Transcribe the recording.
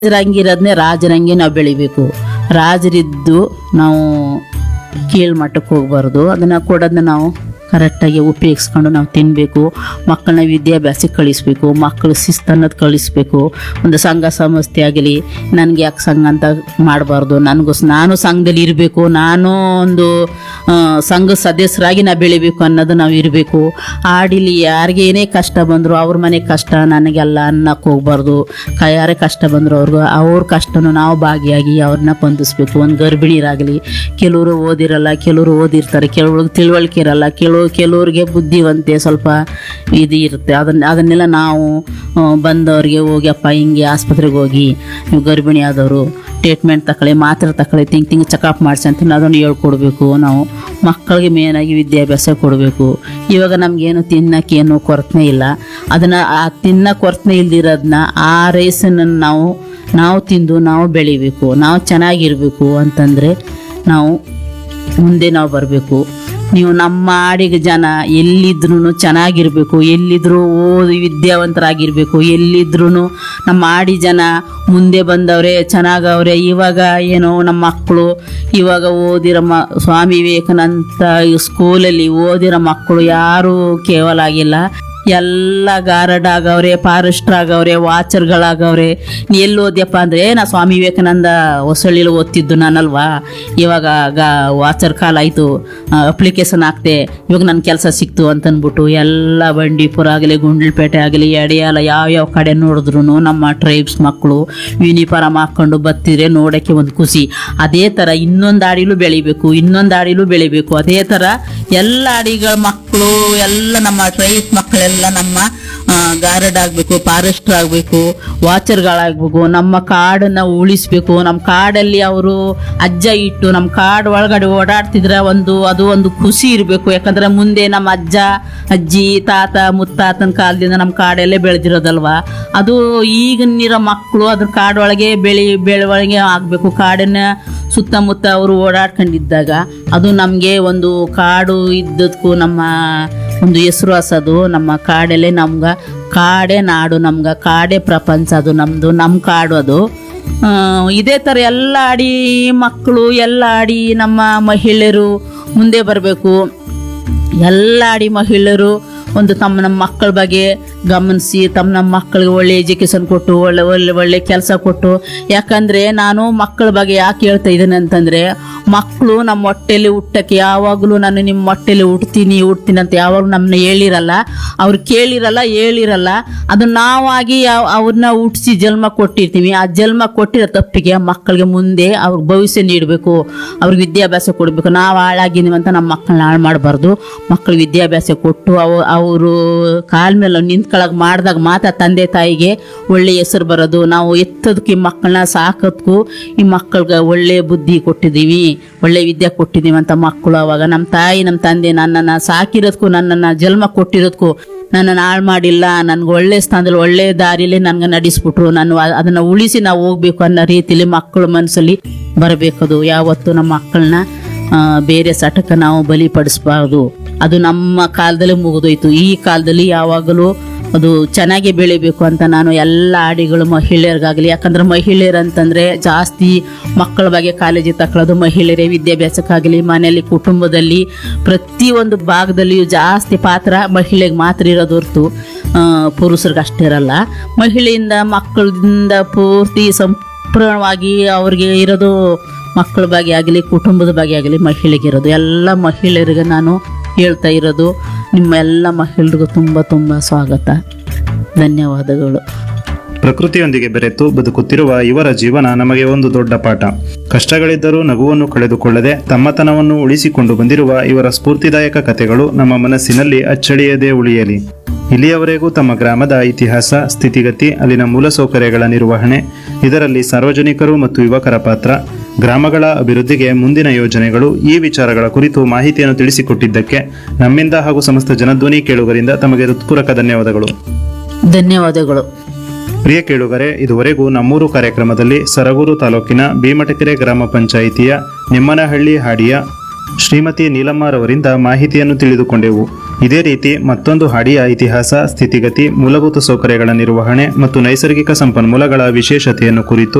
ರಾಜರಂಗಿರೋದನ್ನೇ ರಾಜರಂಗೆ ನಾವು ಬೆಳಿಬೇಕು ರಾಜರಿದ್ದು ನಾವು ಕೀಳ್ ಮಟ್ಟಕ್ಕೆ ಹೋಗ್ಬಾರ್ದು ಅದನ್ನು ಕೊಡೋದನ್ನ ನಾವು ಕರೆಕ್ಟಾಗಿ ಉಪಯೋಗಿಸ್ಕೊಂಡು ನಾವು ತಿನ್ನಬೇಕು ಮಕ್ಕಳನ್ನ ವಿದ್ಯಾಭ್ಯಾಸಕ್ಕೆ ಕಳಿಸ್ಬೇಕು ಮಕ್ಕಳು ಶಿಸ್ತು ಅನ್ನೋದು ಕಳಿಸ್ಬೇಕು ಒಂದು ಸಂಘ ಸಂಸ್ಥೆ ಆಗಲಿ ನನಗೆ ಯಾಕೆ ಸಂಘ ಅಂತ ಮಾಡಬಾರ್ದು ನನಗೂ ಸ್- ನಾನು ಸಂಘದಲ್ಲಿ ಇರಬೇಕು ನಾನು ಒಂದು ಆ, ಸಂಘ ಸದಸ್ಯರಾಗಿ ನಾ ಬೆಳಿಬೇಕು ಅನ್ನೋದು ನಾವು ಇರಬೇಕು ಆಡಿಲಿ ಯಾರಿಗೆ ಏನೇ ಕಷ್ಟ ಬಂದರೂ ಅವ್ರ ಮನೆ ಕಷ್ಟ ನನಗೆಲ್ಲ ಅನ್ನಕ್ಕೆ ಹೋಗ್ಬಾರ್ದು ಕ ಯಾರೇ ಕಷ್ಟ ಬಂದರೂ ಅವ್ರಿಗೂ ಅವ್ರ ಕಷ್ಟನೂ ನಾವು ಭಾಗಿಯಾಗಿ ಅವ್ರನ್ನ ಬಂಧಿಸ್ಬೇಕು ಒಂದು ಗರ್ಭಿಣಿಯರಾಗಲಿ ಕೆಲವರು ಓದಿರಲ್ಲ ಕೆಲವರು ಓದಿರ್ತಾರೆ ಕೆಲವ್ರಿಗೆ ತಿಳುವಳಿಕೆ ಇರಲ್ಲ ಕೆಲವು ಕೆಲವ್ರಿಗೆ ಬುದ್ಧಿವಂತೆ ಸ್ವಲ್ಪ ಇದು ಇರುತ್ತೆ ಅದನ್ನ ಅದನ್ನೆಲ್ಲ ನಾವು ಆ, ಬಂದವ್ರಿಗೆ ಹೋಗಿ ಅಪ್ಪ ಹಿಂಗೆ ಆಸ್ಪತ್ರೆಗೆ ಹೋಗಿ ನೀವು ಗರ್ಭಿಣಿ ಆದವರು ಟ್ರೀಟ್ಮೆಂಟ್ ತಗೊಳ್ಳಿ ಮಾತ್ರೆ ತಗೊಳ್ಳಿ ತಿಂಗ್ ತಿಂಗ್ ಚೆಕಪ್ ಮಾಡಿಸಿ ಅಂತ ಅದನ್ನು ಹೇಳ್ಕೊಡ್ಬೇಕು ನಾವು ಮಕ್ಕಳಿಗೆ ಮೇನಾಗಿ ವಿದ್ಯಾಭ್ಯಾಸ ಕೊಡಬೇಕು ಇವಾಗ ನಮಗೇನು ತಿನ್ನಕ್ಕೇನು ಕೊರತೆ ಇಲ್ಲ ಅದನ್ನು ಆ ತಿನ್ನೋ ಕೊರತೆ ಇಲ್ದಿರೋದನ್ನ ಆ ರೈಸನ್ನು ನಾವು ನಾವು ತಿಂದು ನಾವು ಬೆಳಿಬೇಕು ನಾವು ಚೆನ್ನಾಗಿರಬೇಕು ಅಂತಂದರೆ ನಾವು ಮುಂದೆ ನಾವು ಬರಬೇಕು ನೀವು ನಮ್ಮ ಆಡಿಗೆ ಜನ ಎಲ್ಲಿದ್ರೂ ಚೆನ್ನಾಗಿರ್ಬೇಕು ಎಲ್ಲಿದ್ರೂ ಓದಿ ವಿದ್ಯಾವಂತರಾಗಿರ್ಬೇಕು ಎಲ್ಲಿದ್ರೂ ನಮ್ಮ ಆಡಿ ಜನ ಮುಂದೆ ಬಂದವ್ರೆ ಚೆನ್ನಾಗವ್ರೆ ಇವಾಗ ಏನೋ ನಮ್ಮ ಮಕ್ಕಳು ಇವಾಗ ಓದಿರೋ ಮ ಸ್ವಾಮಿ ವಿವೇಕಾನಂದ ಸ್ಕೂಲಲ್ಲಿ ಓದಿರೋ ಮಕ್ಕಳು ಯಾರೂ ಕೇವಲ ಆಗಿಲ್ಲ ಎಲ್ಲ ಗಾರ್ಡ್ ಆಗವ್ರೆ ಫಾರೆಸ್ಟರ್ ಆಗವ್ರೆ ವಾಚರ್ಗಳಾಗವ್ರೆ ನೀ ಎಲ್ಲಿ ಓದ್ಯಪ್ಪ ಅಂದರೆ ನಾ ಸ್ವಾಮಿ ವಿವೇಕಾನಂದ ಹೊಸಳ್ಳಿಲಿ ಓದ್ತಿದ್ದು ನಾನಲ್ವಾ ಇವಾಗ ಗಾ ವಾಚರ್ ಕಾಲ್ ಆಯಿತು ಅಪ್ಲಿಕೇಶನ್ ಹಾಕ್ತೆ ಇವಾಗ ನನ್ನ ಕೆಲಸ ಸಿಕ್ತು ಅಂತಂದ್ಬಿಟ್ಟು ಎಲ್ಲ ಬಂಡೀಪುರ ಆಗಲಿ ಗುಂಡ್ಲಪೇಟೆ ಆಗಲಿ ಎಡೆಯಾಲ ಯಾವ್ಯಾವ ಕಡೆ ನೋಡಿದ್ರು ನಮ್ಮ ಟ್ರೈಬ್ಸ್ ಮಕ್ಕಳು ಯೂನಿಫಾರ್ಮ್ ಹಾಕ್ಕೊಂಡು ಬತ್ತಿದ್ರೆ ನೋಡೋಕ್ಕೆ ಒಂದು ಖುಷಿ ಅದೇ ಥರ ಇನ್ನೊಂದು ಆಡಿಲೂ ಬೆಳಿಬೇಕು ಇನ್ನೊಂದು ಆಡಿಲೂ ಬೆಳಿಬೇಕು ಅದೇ ಥರ ಎಲ್ಲ ಆಡಿಗಳ ಮಕ್ಕಳು ಎಲ್ಲ ನಮ್ಮ ಟ್ರೈಬ್ಸ್ ಮಕ್ಕಳೆಲ್ಲ ನಮ್ಮ ಗಾರ್ಡ್ ಆಗಬೇಕು ಫಾರೆಸ್ಟರ್ ಆಗಬೇಕು ವಾಚರ್ಗಳಾಗಬೇಕು ನಮ್ಮ ಕಾಡನ್ನ ಉಳಿಸ್ಬೇಕು ನಮ್ಮ ಕಾಡಲ್ಲಿ ಅವರು ಅಜ್ಜ ಇಟ್ಟು ನಮ್ಮ ಕಾಡು ಒಳಗಡೆ ಓಡಾಡ್ತಿದ್ರೆ ಒಂದು ಅದು ಒಂದು ಖುಷಿ ಇರಬೇಕು ಯಾಕಂದ್ರೆ ಮುಂದೆ ನಮ್ಮ ಅಜ್ಜ ಅಜ್ಜಿ ತಾತ ಮುತ್ತಾತನ ಕಾಲದಿಂದ ನಮ್ಮ ಕಾಡಲ್ಲೇ ಬೆಳೆದಿರೋದಲ್ವಾ ಅದು ಈಗಿನಿರೋ ಮಕ್ಕಳು ಅದ್ರ ಕಾಡೊಳಗೆ ಬೆಳಿ ಬೆಳವಣಿಗೆ ಆಗಬೇಕು ಕಾಡನ್ನ ಸುತ್ತಮುತ್ತ ಅವರು ಓಡಾಡ್ಕೊಂಡಿದ್ದಾಗ ಅದು ನಮಗೆ ಒಂದು ಕಾಡು ಇದ್ದದಕ್ಕೂ ನಮ್ಮ ಒಂದು ಹೆಸರುವಾಸದು ನಮ್ಮ ಕಾಡಲ್ಲೇ ನಮ್ಗೆ ಕಾಡೇ ನಾಡು ನಮ್ಗೆ ಕಾಡೇ ಪ್ರಪಂಚ ಅದು ನಮ್ಮದು ನಮ್ಮ ಕಾಡು ಅದು ಆ, ಇದೇ ಥರ ಎಲ್ಲ ಆಡಿ ಮಕ್ಕಳು ಎಲ್ಲ ಆಡಿ ನಮ್ಮ ಮಹಿಳೆಯರು ಮುಂದೆ ಬರಬೇಕು ಎಲ್ಲ ಆಡಿ ಮಹಿಳೆಯರು ಒಂದು ತಮ್ಮ ನಮ್ಮ ಮಕ್ಕಳ ಬಗ್ಗೆ ಗಮನಿಸಿ ತಮ್ಮ ನಮ್ಮ ಮಕ್ಕಳಿಗೆ ಒಳ್ಳೆ ಎಜುಕೇಶನ್ ಕೊಟ್ಟು ಒಳ್ಳೆ ಒಳ್ಳೆ ಒಳ್ಳೆ ಕೆಲಸ ಕೊಟ್ಟು ಯಾಕಂದರೆ ನಾನು ಮಕ್ಕಳ ಬಗ್ಗೆ ಯಾಕೆ ಹೇಳ್ತಾ ಇದ್ದೀನಿ ಅಂತಂದರೆ ಮಕ್ಕಳು ನಮ್ಮ ಹೊಟ್ಟೆಲಿ ಹುಟ್ಟಕ್ಕೆ ಯಾವಾಗಲೂ ನಾನು ನಿಮ್ಮ ಹೊಟ್ಟೆಲಿ ಹುಟ್ತೀನಿ ಹುಟ್ತೀನಿ ಅಂತ ಯಾವಾಗಲೂ ನಮ್ಮನ್ನ ಹೇಳಿರಲ್ಲ ಅವ್ರು ಕೇಳಿರಲ್ಲ ಹೇಳಿರಲ್ಲ ಅದು ನಾವಾಗಿ ಯಾವ ಅವ್ರನ್ನ ಹುಟ್ಟಿಸಿ ಜನ್ಮ ಕೊಟ್ಟಿರ್ತೀವಿ ಆ ಜನ್ಮ ಕೊಟ್ಟಿರೋ ತಪ್ಪಿಗೆ ಮಕ್ಕಳಿಗೆ ಮುಂದೆ ಅವ್ರಿಗೆ ಭವಿಷ್ಯ ನೀಡಬೇಕು ಅವ್ರಿಗೆ ವಿದ್ಯಾಭ್ಯಾಸ ಕೊಡಬೇಕು ನಾವು ಹಾಳಾಗಿದ್ದೀವಿ ಅಂತ ನಮ್ಮ ಮಕ್ಕಳನ್ನ ಹಾಳು ಮಾಡಬಾರ್ದು ಮಕ್ಕಳಿಗೆ ವಿದ್ಯಾಭ್ಯಾಸ ಕೊಟ್ಟು ಅವು ಅವರು ಕಾಲ ಮೇಲೆ ನಿಂತ್ಕೊಳಕ್ ಮಾಡಿದಾಗ ಮಾತ್ರ ತಂದೆ ತಾಯಿಗೆ ಒಳ್ಳೆ ಹೆಸರು ಬರೋದು ನಾವು ಎತ್ತೋದಕ್ಕೆ ಈ ಮಕ್ಕಳನ್ನ ಸಾಕೋದಕ್ಕೂ ಈ ಮಕ್ಕಳಿಗೆ ಒಳ್ಳೆ ಬುದ್ಧಿ ಕೊಟ್ಟಿದ್ದೀವಿ ಒಳ್ಳೆ ವಿದ್ಯೆ ಕೊಟ್ಟಿದ್ದೀವಿ ಅಂತ ಮಕ್ಕಳು ಅವಾಗ ನಮ್ಮ ತಾಯಿ ನಮ್ಮ ತಂದೆ ನನ್ನನ್ನು ಸಾಕಿರೋದಕ್ಕೂ ನನ್ನನ್ನು ಜನ್ಮ ಕೊಟ್ಟಿರೋದಕ್ಕೂ ನನ್ನನ್ನು ಹಾಳು ಮಾಡಿಲ್ಲ ನನಗೆ ಒಳ್ಳೆ ಸ್ಥಾನದಲ್ಲಿ ಒಳ್ಳೆ ದಾರಿಯಲ್ಲಿ ನನಗೆ ನಡೆಸ್ಬಿಟ್ರು ನಾನು ಅ- ಅದನ್ನ ಉಳಿಸಿ ನಾವು ಹೋಗ್ಬೇಕು ಅನ್ನೋ ರೀತಿಯಲ್ಲಿ ಮಕ್ಕಳ ಮನಸ್ಸಲ್ಲಿ ಬರಬೇಕದು ಯಾವತ್ತು ನಮ್ಮ ಮಕ್ಕಳನ್ನ ಆ, ಬೇರೆ ಸಟಕ್ಕೆ ನಾವು ಬಲಿಪಡಿಸ್ಬಾರ್ದು ಅದು ನಮ್ಮ ಕಾಲದಲ್ಲಿ ಮುಗಿದೋಯ್ತು ಈ ಕಾಲದಲ್ಲಿ ಯಾವಾಗಲೂ ಅದು ಚೆನ್ನಾಗಿ ಬೆಳಿಬೇಕು ಅಂತ ನಾನು ಎಲ್ಲ ಆಡಿಗಳು ಮಹಿಳೆಯರಿಗಾಗಲಿ ಯಾಕಂದ್ರೆ ಮಹಿಳೆಯರು ಅಂತಂದರೆ ಜಾಸ್ತಿ ಮಕ್ಕಳ ಬಗ್ಗೆ ಕಾಳಜಿ ತಗೊಳ್ಳೋದು ಮಹಿಳೆಯರೇ ವಿದ್ಯಾಭ್ಯಾಸಕ್ಕಾಗಲಿ ಮನೆಯಲ್ಲಿ ಕುಟುಂಬದಲ್ಲಿ ಪ್ರತಿಯೊಂದು ಭಾಗದಲ್ಲಿಯೂ ಜಾಸ್ತಿ ಪಾತ್ರ ಮಹಿಳೆಗೆ ಮಾತ್ರ ಇರೋದು ಹೊರ್ತು ಪುರುಷರಿಗೆ ಅಷ್ಟೇ ಇರಲ್ಲ ಮಹಿಳೆಯಿಂದ ಮಕ್ಕಳಿಂದ ಪೂರ್ತಿ ಸಂಪೂರ್ಣವಾಗಿ ಅವ್ರಿಗೆ ಇರೋದು ಮಕ್ಕಳ ಬಗ್ಗೆ ಆಗಲಿ ಕುಟುಂಬದ ಬಗ್ಗೆ ಆಗಲಿ ಮಹಿಳೆಗೆ ಇರೋದು ಎಲ್ಲ ಮಹಿಳೆಯರಿಗೆ ನಾನು ಹೇಳ್ತಾ ಇರೋದು ನಿಮ್ಮ ಎಲ್ಲ ಮಹಿಳೆರಿಗೂ ತುಂಬ ತುಂಬ ಸ್ವಾಗತ ಧನ್ಯವಾದಗಳು ಪ್ರಕೃತಿಯೊಂದಿಗೆ ಬೆರೆತು ಬದುಕುತ್ತಿರುವ ಇವರ ಜೀವನ ನಮಗೆ ಒಂದು ದೊಡ್ಡ ಪಾಠ ಕಷ್ಟಗಳಿದ್ದರೂ ನಗುವನ್ನು ಕಳೆದುಕೊಳ್ಳದೆ ತಮ್ಮತನವನ್ನು ಉಳಿಸಿಕೊಂಡು ಬಂದಿರುವ ಇವರ ಸ್ಫೂರ್ತಿದಾಯಕ ಕಥೆಗಳು ನಮ್ಮ ಮನಸ್ಸಿನಲ್ಲಿ ಅಚ್ಚಳಿಯದೆ ಉಳಿಯಲಿ ಇಲ್ಲಿಯವರೆಗೂ ತಮ್ಮ ಗ್ರಾಮದ ಇತಿಹಾಸ ಸ್ಥಿತಿಗತಿ ಅಲ್ಲಿನ ಮೂಲಸೌಕರ್ಯಗಳ ನಿರ್ವಹಣೆ ಇದರಲ್ಲಿ ಸಾರ್ವಜನಿಕರು ಮತ್ತು ಯುವಕರ ಪಾತ್ರ ಗ್ರಾಮಗಳ ಅಭಿವೃದ್ಧಿಗೆ ಮುಂದಿನ ಯೋಜನೆಗಳು ಈ ವಿಚಾರಗಳ ಕುರಿತು ಮಾಹಿತಿಯನ್ನು ತಿಳಿಸಿಕೊಟ್ಟಿದ್ದಕ್ಕೆ ನಮ್ಮಿಂದ ಹಾಗೂ ಸಮಸ್ತ ಜನಧ್ವನಿ ಕೇಳುಗರಿಂದ ತಮಗೆ ಹೃತ್ಪೂರ್ವಕ ಧನ್ಯವಾದಗಳು ಧನ್ಯವಾದಗಳು ಪ್ರಿಯ ಕೇಳುಗರೆ ಇದುವರೆಗೂ ನಮ್ಮೂರು ಕಾರ್ಯಕ್ರಮದಲ್ಲಿ ಸರಗೂರು ತಾಲೂಕಿನ ಭೀಮಟಕೆರೆ ಗ್ರಾಮ ಪಂಚಾಯಿತಿಯ ನಿಮ್ಮನಹಳ್ಳಿ ಹಾಡಿಯ ಶ್ರೀಮತಿ ನೀಲಮ್ಮರವರಿಂದ ಮಾಹಿತಿಯನ್ನು ತಿಳಿದುಕೊಂಡೆವು ಇದೇ ರೀತಿ ಮತ್ತೊಂದು ಹಾಡಿಯ ಇತಿಹಾಸ ಸ್ಥಿತಿಗತಿ ಮೂಲಭೂತ ಸೌಕರ್ಯಗಳ ನಿರ್ವಹಣೆ ಮತ್ತು ನೈಸರ್ಗಿಕ ಸಂಪನ್ಮೂಲಗಳ ವಿಶೇಷತೆಯನ್ನು ಕುರಿತು